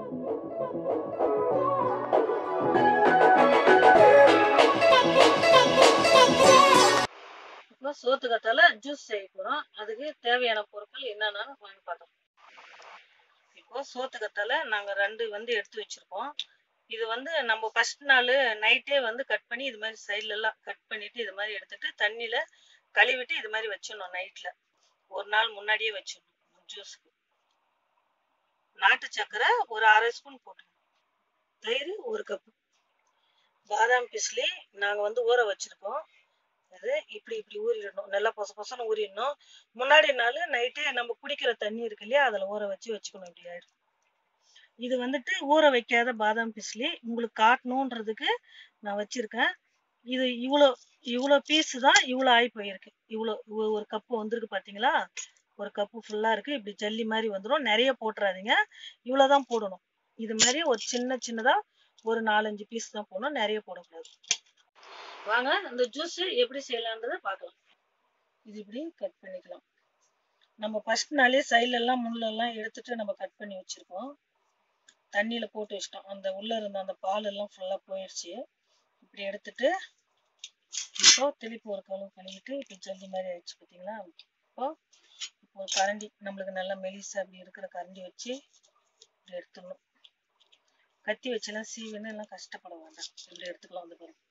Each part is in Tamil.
இப்போ சோத்துக்கத்தால ஜூஸ் செய்ய போறோம் அதுக்கு தேவையான பொருட்கள் என்னென்னு வாங்கி பார்த்தோம் இப்போ சோத்துக்கத்தால நாங்க ரெண்டு வந்து எடுத்து வச்சிருக்கோம் இது வந்து நம்ம ஃபர்ஸ்ட் நாள் நைட்டே வந்து கட் பண்ணி இது மாதிரி சைட்ல எல்லாம் கட் பண்ணிட்டு இது மாதிரி எடுத்துட்டு தண்ணியில கழுவிட்டு இது மாதிரி வச்சிடணும் நைட்ல ஒரு நாள் முன்னாடியே வச்சிடணும் ஜூஸ்க்கு நாட்டு சக்கரை ஒரு அரை ஸ்பூன் போட்டுக்கணும் தயிர் ஒரு கப்பு பாதாம் பிஸ்லி நாங்க வந்து ஊற வச்சிருக்கோம் அது இப்படி இப்படி ஊறிடணும் நல்லா பொச பொசன்னு ஊறிடணும் முன்னாடி நாள் நைட்டே நம்ம குடிக்கிற தண்ணி இருக்கு இல்லையா அதில் ஊற வச்சு வச்சுக்கணும் இப்படி ஆயிடும் இது வந்துட்டு ஊற வைக்காத பாதாம் பிஸ்லி உங்களுக்கு காட்டணுன்றதுக்கு நான் வச்சிருக்கேன் இது இவ்வளோ இவ்வளோ பீஸ் தான் இவ்வளோ ஆகி போயிருக்கு இவ்வளோ ஒரு கப்பு வந்திருக்கு பார்த்தீங்களா ஒரு கப்பு ஃபுல்லாக இருக்கு இப்படி ஜல்லி மாதிரி வந்துடும் நிறைய போட்டுறாதீங்க இவ்வளோ தான் போடணும் இது மாதிரி ஒரு சின்ன சின்னதாக ஒரு நாலஞ்சு பீஸ் தான் போடணும் நிறைய போடக்கூடாது வாங்க இந்த ஜூஸ் எப்படி செய்யலான்றதை பார்க்கலாம் இது இப்படி கட் பண்ணிக்கலாம் நம்ம ஃபர்ஸ்ட் நாளே சைட்ல எல்லாம் முள்ளெல்லாம் எடுத்துட்டு நம்ம கட் பண்ணி வச்சிருக்கோம் தண்ணியில போட்டு வச்சிட்டோம் அந்த உள்ள இருந்த அந்த பால் எல்லாம் ஃபுல்லா போயிடுச்சு இப்படி எடுத்துட்டு இப்போ திருப்பி ஒரு கழுவு கழுவிட்டு இப்போ ஜல்லி மாதிரி ஆயிடுச்சு பார்த்தீங்களா இப்போ இப்போ ஒரு கரண்டி நம்மளுக்கு நல்லா மெலிசா அப்படி இருக்கிற கரண்டி வச்சு இப்படி எடுத்துடணும் கத்தி வச்செல்லாம் சீவுன்னு எல்லாம் கஷ்டப்பட வேண்டாம் இப்படி எடுத்துக்கலாம் வந்து பாருங்க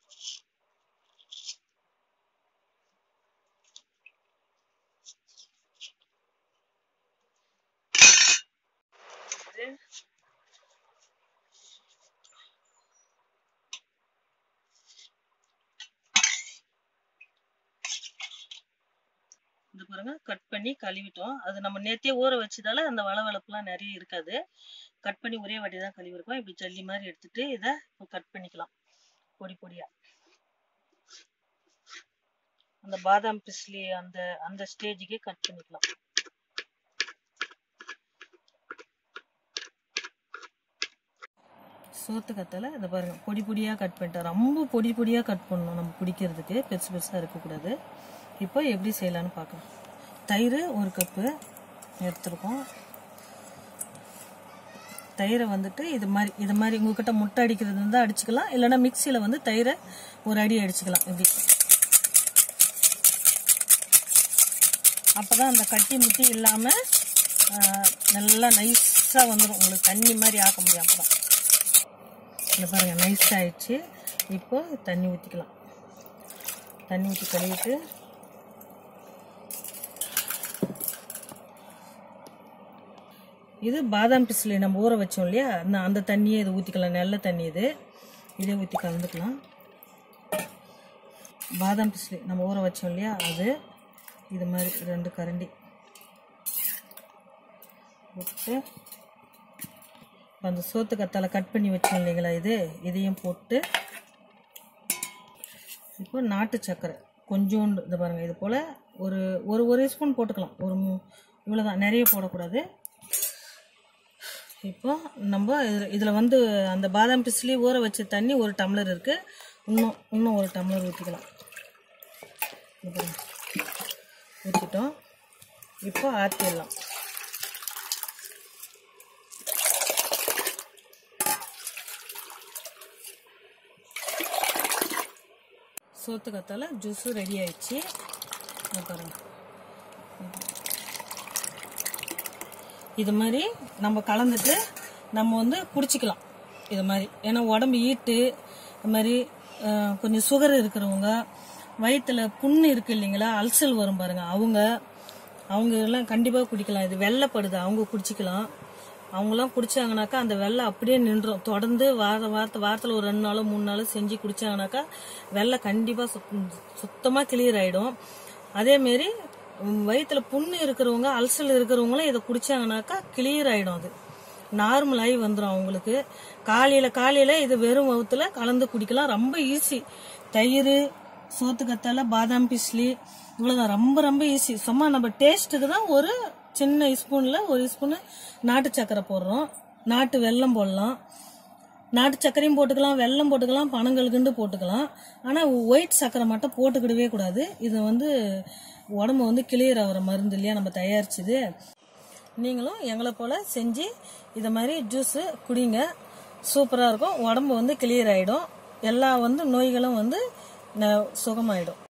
இது இது பாருங்க கட் பண்ணி கழுவிட்டோம் அது நம்ம நேத்தே ஊற வச்சதால அந்த வளவளப்புலாம் நிறைய இருக்காது கட் பண்ணி ஒரே வாட்டி தான் கழுவிருக்கோம் இப்படி ஜல்லி மாதிரி எடுத்துட்டு இதை இப்போ கட் பண்ணிக்கலாம் பொடி பொடியா அந்த பாதாம் பிஸ்லி அந்த அந்த ஸ்டேஜுக்கே கட் பண்ணிக்கலாம் சோத்துக்கத்தில் இதை பாருங்க பொடி பொடியாக கட் பண்ணிட்டேன் ரொம்ப பொடி பொடியாக கட் பண்ணணும் நம்ம பிடிக்கிறதுக்கு பெருசு பெருசாக இருக்கக்கூடாது இப்போ எப்படி செய்யலான்னு பார்க்கலாம் தயிர் ஒரு கப்பு எடுத்துருக்கோம் தயிரை வந்துட்டு இது மாதிரி இது மாதிரி உங்ககிட்ட முட்டை அடிக்கிறது இருந்தால் அடிச்சுக்கலாம் இல்லைன்னா மிக்சியில் வந்து தயிரை ஒரு அடி அடிச்சுக்கலாம் இப்படி அப்போ தான் அந்த கட்டி முட்டி இல்லாமல் நல்லா நைஸாக வந்துடும் உங்களுக்கு தண்ணி மாதிரி ஆக்க முடியும் அப்போ தான் இங்கே பாருங்கள் நைஸ் ஆயிடுச்சு இப்போ தண்ணி ஊற்றிக்கலாம் தண்ணி ஊற்றி கழுவிட்டு இது பாதாம் பிசிலி நம்ம ஊற வச்சோம் இல்லையா அந்த அந்த தண்ணியே இது ஊற்றிக்கலாம் நல்ல தண்ணி இது இதே ஊற்றி கலந்துக்கலாம் பாதாம் பிசிலி நம்ம ஊற வச்சோம் இல்லையா அது இது மாதிரி ரெண்டு கரண்டி விட்டு இப்போ அந்த சோத்து கத்தால கட் பண்ணி வச்சோம் இல்லைங்களா இது இதையும் போட்டு இப்போ நாட்டு சர்க்கரை கொஞ்சோண்டு இது பாருங்கள் இது போல் ஒரு ஒரு ஒரு ஸ்பூன் போட்டுக்கலாம் ஒரு இவ்வளோ தான் நிறைய போடக்கூடாது இப்போ நம்ம இதில் வந்து அந்த பாதாம் பிஸ்லி ஊற வச்ச தண்ணி ஒரு டம்ளர் இருக்குது இன்னும் இன்னும் ஒரு டம்ளர் ஊற்றிக்கலாம் ஊற்றிட்டோம் இப்போ ஆற்றிடலாம் சோத்து கத்தால ஜூஸு ரெடி ஆயிடுச்சு பாருங்க இது மாதிரி நம்ம கலந்துட்டு நம்ம வந்து குடிச்சிக்கலாம் இது மாதிரி ஏன்னா உடம்பு ஈட்டு இது மாதிரி கொஞ்சம் சுகர் இருக்கிறவங்க வயிற்றுல புண்ணு இருக்கு இல்லைங்களா அல்சல் வரும் பாருங்க அவங்க அவங்க எல்லாம் கண்டிப்பாக குடிக்கலாம் இது வெள்ளைப்படுது அவங்க குடிச்சிக்கலாம் அவங்களாம் குடிச்சாங்கனாக்கா அந்த வெள்ளை அப்படியே நின்றும் தொடர்ந்து வார வாரத்து வாரத்தில் ஒரு ரெண்டு நாளோ மூணு நாளோ செஞ்சு குடிச்சாங்கனாக்கா வெள்ளை கண்டிப்பாக சுத் சுத்தமாக கிளியர் ஆகிடும் அதேமாரி வயிற்றுல புண்ணு இருக்கிறவங்க அல்சல் இருக்கிறவங்களும் இதை குடிச்சாங்கனாக்கா கிளியர் ஆகிடும் அது நார்மல் ஆகி வந்துடும் அவங்களுக்கு காலையில் காலையில் இது வெறும் வகுத்துல கலந்து குடிக்கலாம் ரொம்ப ஈஸி தயிர் சோத்துக்கத்தால பாதாம் பிஸ்லி இவ்வளோதான் ரொம்ப ரொம்ப ஈஸி சும்மா நம்ம டேஸ்ட்டுக்கு தான் ஒரு சின்ன ஸ்பூனில் ஒரு ஸ்பூனு நாட்டு சக்கரை போடுறோம் நாட்டு வெல்லம் போடலாம் நாட்டு சர்க்கரையும் போட்டுக்கலாம் வெல்லம் போட்டுக்கலாம் பனங்கல்குண்டு போட்டுக்கலாம் ஆனால் ஒயிட் சர்க்கரை மட்டும் போட்டுக்கிடவே கூடாது இது வந்து உடம்பு வந்து கிளியர் ஆகிற மருந்து இல்லையா நம்ம தயாரிச்சது நீங்களும் எங்களை போல் செஞ்சு இதை மாதிரி ஜூஸு குடிங்க சூப்பராக இருக்கும் உடம்பு வந்து கிளியர் ஆகிடும் எல்லா வந்து நோய்களும் வந்து ந- சுகமாயிடும்